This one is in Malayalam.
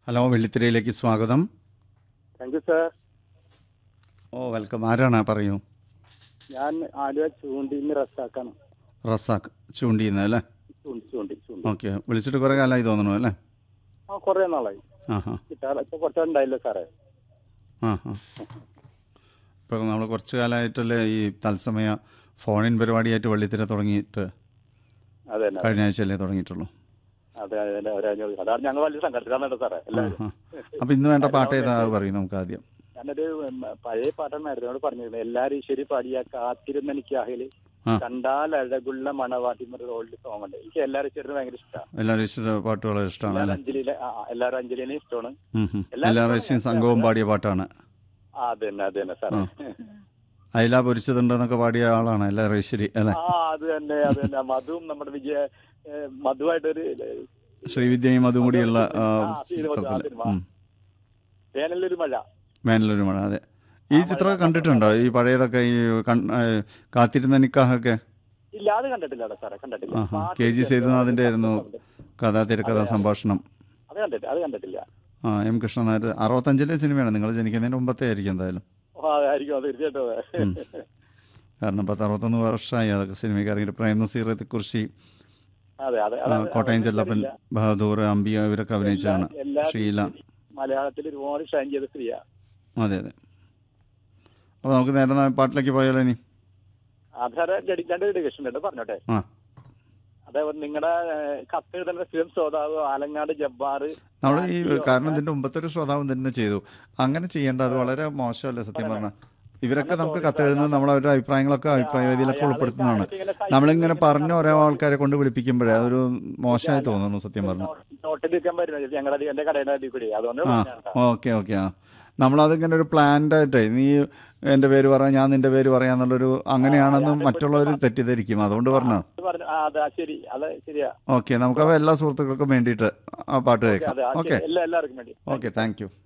ഹലോ വെള്ളിത്തിരയിലേക്ക് സ്വാഗതം thank you sir oh welcome ആരാണ് പറയൂ ഞാൻ ആലുവ ചൂണ്ടിന്ന് റസാക്കാണ് റസാഖ് ചൂണ്ടിന്ന് അല്ലേ ചൂണ്ടി ചൂണ്ടി ചൂണ്ടി ഓക്കെ വിളിച്ചിട്ട് കുറേ കാലമായി തോന്നണു അല്ലേ ആ കുറേ നാളായി ആ ഹാ കിട്ടാറ് ഇപ്പൊ കുറച്ചുണ്ടായില്ല സാറേ ആ ഹാ ഇപ്പോൾ നമ്മൾ കുറച്ച് കാലമായിട്ടല്ലേ ഈ തത്സമയ ഫോണിൻ പരിപാടിയായിട്ട് വെള്ളിത്തിര തുടങ്ങിയിട്ട് അതെ തന്നെ കഴിഞ്ഞ ആഴ്ചയല്ലേ തുടങ്ങിയിട്ടുള്ളൂ അതെ അതെ ഒരാഴ്ച അതാണ് ഞങ്ങൾ വലിയ സങ്കടത്തിലാണ് സാറേ ആ എല്ലാവരും ഹാ അപ്പോൾ ഇന്ന് വേണ്ട പാട്ട് ഏതാ അത് പറയും നമുക്ക് ആദ്യം ഞാനൊരു ഉം, പഴയ പാട്ടാണ് പറഞ്ഞിരുന്നത് എല്ലാരും ഈശ്വരി പാടിയ കാത്തിരുന്ന എനിക്ക് അഹില് ആ. കണ്ടാൽ അഴകുള്ള മണവാട്ടി എന്നൊരു ഓൾഡ് സോങ് ഉണ്ട് എനിക്ക് എല്ലാവരും ചേർന്ന് ഭയങ്കര ഇഷ്ടമാണ് എല്ലാവരും ഇഷ്ട പാട്ട് വളരെ ഇഷ്ടമാണ് എല്ലാവരും അല്ലേ അഞ്ജലിയിലെ ആ, ആ, എല്ലാവരും അഞ്ജലിനെ ഇഷ്ടമാണ് ഉം, ഉം. എല്ലാവരും എല്ലാ പ്രാവശ്യം സംഘവും പാടിയ പാട്ടാണ് ആ അത് തന്നെ അത് തന്നെ സാറേ അയില പൊരിച്ചതുണ്ടെന്നൊക്കെ പാടിയ ആളാണ് എല്ലാ ഐശ്വരി അല്ലേ ആ അത് തന്നെ അത് തന്നെ മധുവും നമ്മുടെ വിജയ ഏഹ്, മധുവായിട്ടൊരു ഏഹ്, ശ്രീവിദ്യയും അതും കൂടിയുള്ള ആ, ആ, ഇത് മതി, ചിത്രത്തിൽ അതിന് വാ. ഉം. വേനലൊരു മഴ വേനലൊരു മഴ അതെ ഈ ചിത്രം കണ്ടിട്ടുണ്ടോ ഈ പഴയതൊക്കെ ഈ കൺ- ആ, കാത്തിരുന്ന നിക്കാഹൊക്കെ ഇല്ല അത് കണ്ടിട്ടില്ല സാറേ കണ്ടിട്ടില്ല ആഹാ. പാട്ട് കെ ജി സേതുനാഥിന്റെ ആയിരുന്നു കഥാ തിരക്കഥാ സംഭാഷണം അത് കണ്ടിട്ട് അത് കണ്ടിട്ടില്ല ആ എം കൃഷ്ണനായർ അറുപത്തഞ്ചിലെ സിനിമയാണ് നിങ്ങൾ ജനിക്കുന്നതിന് മുമ്പത്തെ ആയിരിക്കും എന്തായാലും ഓ, അതായിരിക്കും അത് തീർച്ചയായിട്ടും അതെ. ഉം. കാരണം പത്ത് അറുപത്തൊന്ന് വർഷമായി അതൊക്കെ സിനിമയ്ക്ക് ഇറങ്ങിയിട്ട് പ്രേം നസീറത്തെ കുറിച്ച് അതെ അതെ അത് അത് കോട്ടയം ചെല്ലപ്പൻ ബഹദൂർ അംബിക ഇവരൊക്കെ അഭിനയിച്ചതാണ് എല്ലാ ഷീല മലയാളത്തിൽ ഒരുപാട് ഷൈൻ ചെയ്ത സ്ത്രീയാ അതെ അതെ അപ്പോൾ നമുക്ക് നേരെ നാ- പാട്ടിലേക്ക് പോയാലോ ഇനി ആധാര രണ്ട് ഡെഡിക്കേഷൻ ഉണ്ട് പറഞ്ഞോട്ടെ ആ അതേപോലെ നിങ്ങളുടെ കത്ത് എഴുതുന്ന സ്ഥിരം ശ്രോതാവ് ആലങ്ങാട് ജബ്ബാർ നമ്മൾ ഈ കാരണം ഇതിന്റെ മുമ്പത്തെ ഒരു ശ്രോതാവ് തന്നെ ചെയ്തു അങ്ങനെ ചെയ്യേണ്ട അത് വളരെ മോശമല്ലേ സത്യം പറഞ്ഞാൽ ഇവരൊക്കെ നമുക്ക് കത്തെഴുതുന്നത് നമ്മൾ അവരുടെ അഭിപ്രായങ്ങളൊക്കെ അഭിപ്രായ വേദിയിലൊക്കെ ഉൾപ്പെടുത്തുന്നതാണ് നമ്മളിങ്ങനെ പറഞ്ഞ ഓരോ ആൾക്കാരെ കൊണ്ട് വിളിപ്പിക്കുമ്പോഴേ അതൊരു മോശമായി തോന്നുന്നു സത്യം പറഞ്ഞു നോട്ടിൽ ഇരിക്കാൻ പറ്റുന്നത് ഞങ്ങളുടെ എന്റെ കടയുടെ അടിയിൽ കൂടി അതുകൊണ്ട് ആ പറഞ്ഞതാണ്. ഓക്കെ ഓക്കെ ആ നമ്മളതിങ്ങനെ ഒരു പ്ലാൻഡ് ആയിട്ടേ നീ എൻ്റെ പേര് പറയാം ഞാൻ നിന്റെ പേര് പറയാന്നുള്ളൊരു അങ്ങനെയാണെന്ന് മറ്റുള്ളവർ തെറ്റിദ്ധരിക്കും അതുകൊണ്ട് പറഞ്ഞോ അത് പറഞ്ഞു ആ അതെ ശരി അത് ശരിയാ ഓക്കെ നമുക്കപ്പോൾ എല്ലാ സുഹൃത്തുക്കൾക്കും വേണ്ടിയിട്ട് ആ പാട്ട് കേൾക്കാം അതെ ആ, ഓക്കെ ശരി. എല്ലാ എല്ലാവർക്കും വേണ്ടി ഓക്കെ താങ്ക് യു